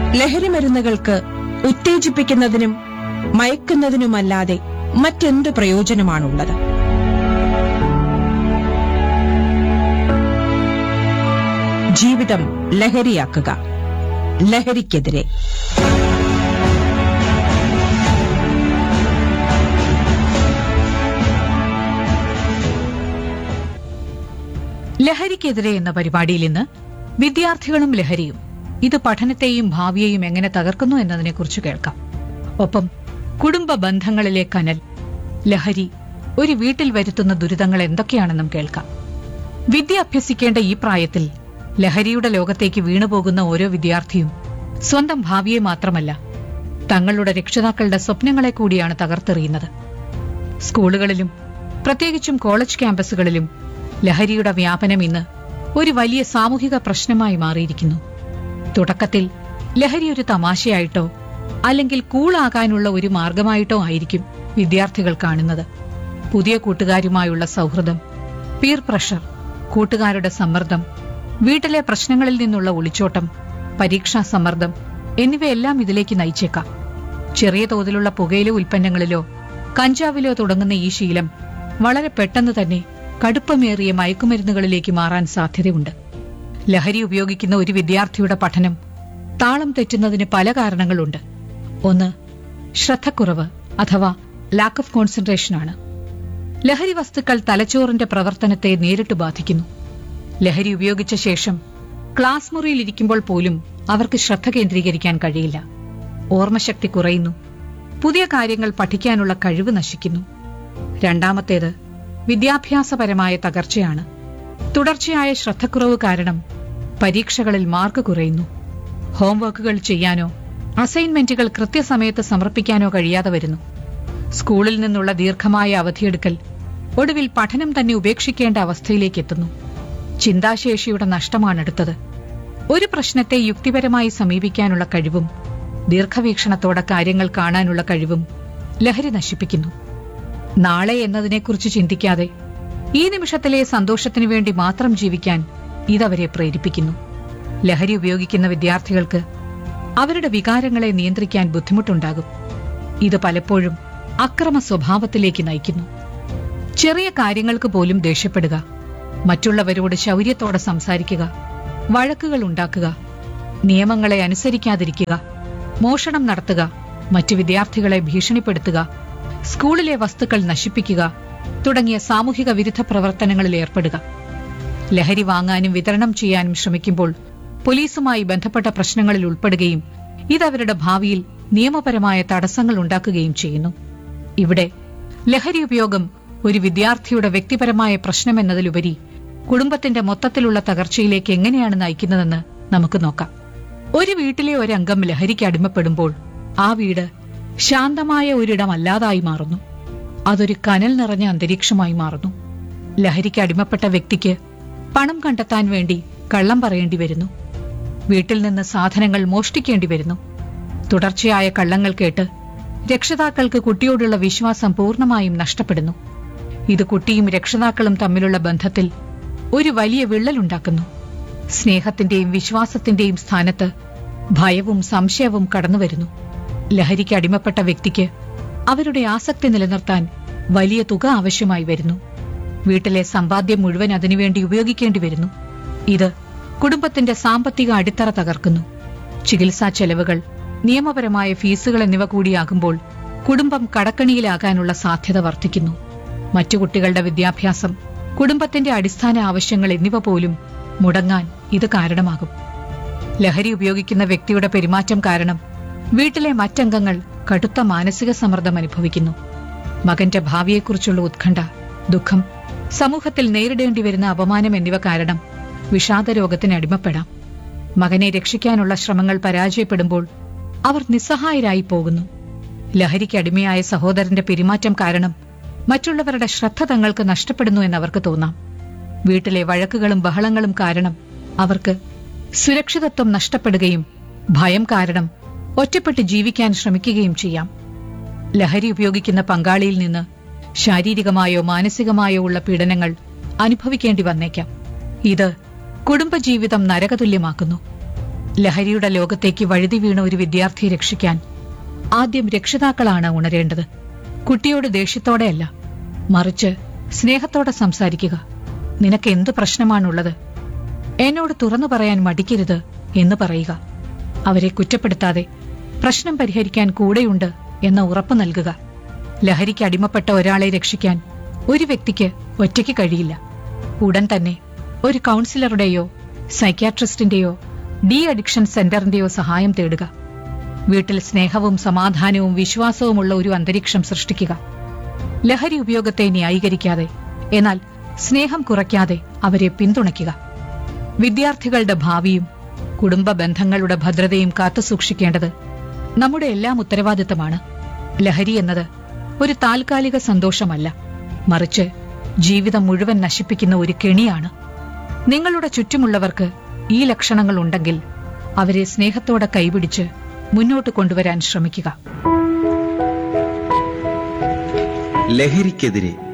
ലഹരിമരുന്നുകൾക്ക് ഉത്തേജിപ്പിക്കുന്നതിനും മയക്കുന്നതിനുമല്ലാതെ മറ്റെന്ത് പ്രയോജനമാണുള്ളത് ജീവിതം ലഹരിയാക്കുക ലഹരിക്കെതിരെ ലഹരിക്കെതിരെ എന്ന പരിപാടിയിൽ ഇന്ന് വിദ്യാർത്ഥികളും ലഹരിയും ഇത് പഠനത്തെയും ഭാവിയെയും എങ്ങനെ തകർക്കുന്നു എന്നതിനെക്കുറിച്ച് കേൾക്കാം ഒപ്പം കുടുംബ ബന്ധങ്ങളിലെ കനൽ ലഹരി ഒരു വീട്ടിൽ വരുത്തുന്ന ദുരിതങ്ങൾ എന്തൊക്കെയാണെന്നും കേൾക്കാം വിദ്യ അഭ്യസിക്കേണ്ട ഈ പ്രായത്തിൽ ലഹരിയുടെ ലോകത്തേക്ക് വീണുപോകുന്ന ഓരോ വിദ്യാർത്ഥിയും സ്വന്തം ഭാവിയെ മാത്രമല്ല തങ്ങളുടെ രക്ഷിതാക്കളുടെ സ്വപ്നങ്ങളെ കൂടിയാണ് തകർത്തെറിയുന്നത് സ്കൂളുകളിലും പ്രത്യേകിച്ചും കോളേജ് ക്യാമ്പസുകളിലും ലഹരിയുടെ വ്യാപനം ഇന്ന് ഒരു വലിയ സാമൂഹിക പ്രശ്നമായി മാറിയിരിക്കുന്നു തുടക്കത്തിൽ ലഹരി ഒരു തമാശയായിട്ടോ അല്ലെങ്കിൽ കൂളാകാനുള്ള ഒരു മാർഗമായിട്ടോ ആയിരിക്കും വിദ്യാർത്ഥികൾ കാണുന്നത് പുതിയ കൂട്ടുകാരുമായുള്ള സൗഹൃദം പീർ പ്രഷർ കൂട്ടുകാരുടെ സമ്മർദ്ദം വീട്ടിലെ പ്രശ്നങ്ങളിൽ നിന്നുള്ള ഒളിച്ചോട്ടം പരീക്ഷാ സമ്മർദ്ദം എന്നിവയെല്ലാം ഇതിലേക്ക് നയിച്ചേക്കാം ചെറിയ തോതിലുള്ള പുകയില ഉൽപ്പന്നങ്ങളിലോ കഞ്ചാവിലോ തുടങ്ങുന്ന ഈ ശീലം വളരെ പെട്ടെന്ന് തന്നെ കടുപ്പമേറിയ മയക്കുമരുന്നുകളിലേക്ക് മാറാൻ സാധ്യതയുണ്ട് ലഹരി ഉപയോഗിക്കുന്ന ഒരു വിദ്യാർത്ഥിയുടെ പഠനം താളം തെറ്റുന്നതിന് പല കാരണങ്ങളുണ്ട് ഒന്ന് ശ്രദ്ധക്കുറവ് അഥവാ ലാക്ക് ഓഫ് കോൺസെൻട്രേഷൻ ആണ് ലഹരി വസ്തുക്കൾ തലച്ചോറിന്റെ പ്രവർത്തനത്തെ നേരിട്ട് ബാധിക്കുന്നു ലഹരി ഉപയോഗിച്ച ശേഷം ക്ലാസ് മുറിയിൽ ഇരിക്കുമ്പോൾ പോലും അവർക്ക് ശ്രദ്ധ കേന്ദ്രീകരിക്കാൻ കഴിയില്ല ഓർമ്മശക്തി കുറയുന്നു പുതിയ കാര്യങ്ങൾ പഠിക്കാനുള്ള കഴിവ് നശിക്കുന്നു രണ്ടാമത്തേത് വിദ്യാഭ്യാസപരമായ തകർച്ചയാണ് തുടർച്ചയായ ശ്രദ്ധക്കുറവ് കാരണം പരീക്ഷകളിൽ മാർക്ക് കുറയുന്നു ഹോംവർക്കുകൾ ചെയ്യാനോ അസൈൻമെന്റുകൾ കൃത്യസമയത്ത് സമർപ്പിക്കാനോ കഴിയാതെ വരുന്നു സ്കൂളിൽ നിന്നുള്ള ദീർഘമായ അവധിയെടുക്കൽ ഒടുവിൽ പഠനം തന്നെ ഉപേക്ഷിക്കേണ്ട അവസ്ഥയിലേക്ക് എത്തുന്നു ചിന്താശേഷിയുടെ നഷ്ടമാണെടുത്തത് ഒരു പ്രശ്നത്തെ യുക്തിപരമായി സമീപിക്കാനുള്ള കഴിവും ദീർഘവീക്ഷണത്തോടെ കാര്യങ്ങൾ കാണാനുള്ള കഴിവും ലഹരി നശിപ്പിക്കുന്നു നാളെ എന്നതിനെക്കുറിച്ച് ചിന്തിക്കാതെ ഈ നിമിഷത്തിലെ സന്തോഷത്തിനു വേണ്ടി മാത്രം ജീവിക്കാൻ ഇതവരെ പ്രേരിപ്പിക്കുന്നു ലഹരി ഉപയോഗിക്കുന്ന വിദ്യാർത്ഥികൾക്ക് അവരുടെ വികാരങ്ങളെ നിയന്ത്രിക്കാൻ ബുദ്ധിമുട്ടുണ്ടാകും ഇത് പലപ്പോഴും അക്രമ സ്വഭാവത്തിലേക്ക് നയിക്കുന്നു ചെറിയ കാര്യങ്ങൾക്ക് പോലും ദേഷ്യപ്പെടുക മറ്റുള്ളവരോട് ശൗര്യത്തോടെ സംസാരിക്കുക വഴക്കുകൾ ഉണ്ടാക്കുക നിയമങ്ങളെ അനുസരിക്കാതിരിക്കുക മോഷണം നടത്തുക മറ്റു വിദ്യാർത്ഥികളെ ഭീഷണിപ്പെടുത്തുക സ്കൂളിലെ വസ്തുക്കൾ നശിപ്പിക്കുക തുടങ്ങിയ സാമൂഹിക വിരുദ്ധ പ്രവർത്തനങ്ങളിൽ ഏർപ്പെടുക ലഹരി വാങ്ങാനും വിതരണം ചെയ്യാനും ശ്രമിക്കുമ്പോൾ പോലീസുമായി ബന്ധപ്പെട്ട പ്രശ്നങ്ങളിൽ ഉൾപ്പെടുകയും ഇതവരുടെ ഭാവിയിൽ നിയമപരമായ തടസ്സങ്ങൾ ഉണ്ടാക്കുകയും ചെയ്യുന്നു ഇവിടെ ലഹരി ഉപയോഗം ഒരു വിദ്യാർത്ഥിയുടെ വ്യക്തിപരമായ പ്രശ്നമെന്നതിലുപരി കുടുംബത്തിന്റെ മൊത്തത്തിലുള്ള തകർച്ചയിലേക്ക് എങ്ങനെയാണ് നയിക്കുന്നതെന്ന് നമുക്ക് നോക്കാം ഒരു വീട്ടിലെ ഒരംഗം ലഹരിക്ക് അടിമപ്പെടുമ്പോൾ ആ വീട് ശാന്തമായ ഒരിടമല്ലാതായി മാറുന്നു അതൊരു കനൽ നിറഞ്ഞ അന്തരീക്ഷമായി മാറുന്നു ലഹരിക്ക് അടിമപ്പെട്ട വ്യക്തിക്ക് പണം കണ്ടെത്താൻ വേണ്ടി കള്ളം പറയേണ്ടി വരുന്നു വീട്ടിൽ നിന്ന് സാധനങ്ങൾ മോഷ്ടിക്കേണ്ടി വരുന്നു തുടർച്ചയായ കള്ളങ്ങൾ കേട്ട് രക്ഷിതാക്കൾക്ക് കുട്ടിയോടുള്ള വിശ്വാസം പൂർണ്ണമായും നഷ്ടപ്പെടുന്നു ഇത് കുട്ടിയും രക്ഷിതാക്കളും തമ്മിലുള്ള ബന്ധത്തിൽ ഒരു വലിയ വിള്ളലുണ്ടാക്കുന്നു സ്നേഹത്തിന്റെയും വിശ്വാസത്തിന്റെയും സ്ഥാനത്ത് ഭയവും സംശയവും കടന്നുവരുന്നു ലഹരിക്ക് അടിമപ്പെട്ട വ്യക്തിക്ക് അവരുടെ ആസക്തി നിലനിർത്താൻ വലിയ തുക ആവശ്യമായി വരുന്നു വീട്ടിലെ സമ്പാദ്യം മുഴുവൻ അതിനുവേണ്ടി ഉപയോഗിക്കേണ്ടി വരുന്നു ഇത് കുടുംബത്തിന്റെ സാമ്പത്തിക അടിത്തറ തകർക്കുന്നു ചികിത്സാ ചെലവുകൾ നിയമപരമായ ഫീസുകൾ എന്നിവ കൂടിയാകുമ്പോൾ കുടുംബം കടക്കണിയിലാകാനുള്ള സാധ്യത വർദ്ധിക്കുന്നു മറ്റു കുട്ടികളുടെ വിദ്യാഭ്യാസം കുടുംബത്തിന്റെ അടിസ്ഥാന ആവശ്യങ്ങൾ എന്നിവ പോലും മുടങ്ങാൻ ഇത് കാരണമാകും ലഹരി ഉപയോഗിക്കുന്ന വ്യക്തിയുടെ പെരുമാറ്റം കാരണം വീട്ടിലെ മറ്റംഗങ്ങൾ കടുത്ത മാനസിക സമ്മർദ്ദം അനുഭവിക്കുന്നു മകന്റെ ഭാവിയെക്കുറിച്ചുള്ള ഉത്കണ്ഠ ദുഃഖം സമൂഹത്തിൽ നേരിടേണ്ടി വരുന്ന അപമാനം എന്നിവ കാരണം വിഷാദരോഗത്തിന് അടിമപ്പെടാം മകനെ രക്ഷിക്കാനുള്ള ശ്രമങ്ങൾ പരാജയപ്പെടുമ്പോൾ അവർ നിസ്സഹായരായി പോകുന്നു ലഹരിക്ക് അടിമയായ സഹോദരന്റെ പെരുമാറ്റം കാരണം മറ്റുള്ളവരുടെ ശ്രദ്ധ തങ്ങൾക്ക് നഷ്ടപ്പെടുന്നു എന്ന് അവർക്ക് തോന്നാം വീട്ടിലെ വഴക്കുകളും ബഹളങ്ങളും കാരണം അവർക്ക് സുരക്ഷിതത്വം നഷ്ടപ്പെടുകയും ഭയം കാരണം ഒറ്റപ്പെട്ട് ജീവിക്കാൻ ശ്രമിക്കുകയും ചെയ്യാം ലഹരി ഉപയോഗിക്കുന്ന പങ്കാളിയിൽ നിന്ന് ശാരീരികമായോ മാനസികമായോ ഉള്ള പീഡനങ്ങൾ അനുഭവിക്കേണ്ടി വന്നേക്കാം ഇത് കുടുംബജീവിതം നരകതുല്യമാക്കുന്നു ലഹരിയുടെ ലോകത്തേക്ക് വഴുതി വീണ ഒരു വിദ്യാർത്ഥിയെ രക്ഷിക്കാൻ ആദ്യം രക്ഷിതാക്കളാണ് ഉണരേണ്ടത് കുട്ടിയോട് ദേഷ്യത്തോടെയല്ല മറിച്ച് സ്നേഹത്തോടെ സംസാരിക്കുക നിനക്ക് എന്ത് പ്രശ്നമാണുള്ളത് എന്നോട് തുറന്നു പറയാൻ മടിക്കരുത് എന്ന് പറയുക അവരെ കുറ്റപ്പെടുത്താതെ പ്രശ്നം പരിഹരിക്കാൻ കൂടെയുണ്ട് എന്ന ഉറപ്പ് നൽകുക ലഹരിക്ക് അടിമപ്പെട്ട ഒരാളെ രക്ഷിക്കാൻ ഒരു വ്യക്തിക്ക് ഒറ്റയ്ക്ക് കഴിയില്ല ഉടൻ തന്നെ ഒരു കൗൺസിലറുടെയോ സൈക്യാട്രിസ്റ്റിന്റെയോ ഡി അഡിക്ഷൻ സെന്ററിന്റെയോ സഹായം തേടുക വീട്ടിൽ സ്നേഹവും സമാധാനവും വിശ്വാസവുമുള്ള ഒരു അന്തരീക്ഷം സൃഷ്ടിക്കുക ലഹരി ഉപയോഗത്തെ ന്യായീകരിക്കാതെ എന്നാൽ സ്നേഹം കുറയ്ക്കാതെ അവരെ പിന്തുണയ്ക്കുക വിദ്യാർത്ഥികളുടെ ഭാവിയും കുടുംബ ബന്ധങ്ങളുടെ ഭദ്രതയും കാത്തുസൂക്ഷിക്കേണ്ടത് നമ്മുടെ എല്ലാം ഉത്തരവാദിത്തമാണ് ലഹരി എന്നത് ഒരു താൽക്കാലിക സന്തോഷമല്ല മറിച്ച് ജീവിതം മുഴുവൻ നശിപ്പിക്കുന്ന ഒരു കെണിയാണ് നിങ്ങളുടെ ചുറ്റുമുള്ളവർക്ക് ഈ ലക്ഷണങ്ങൾ ഉണ്ടെങ്കിൽ അവരെ സ്നേഹത്തോടെ കൈപിടിച്ച് മുന്നോട്ട് കൊണ്ടുവരാൻ ശ്രമിക്കുക ലഹരിക്കെതിരെ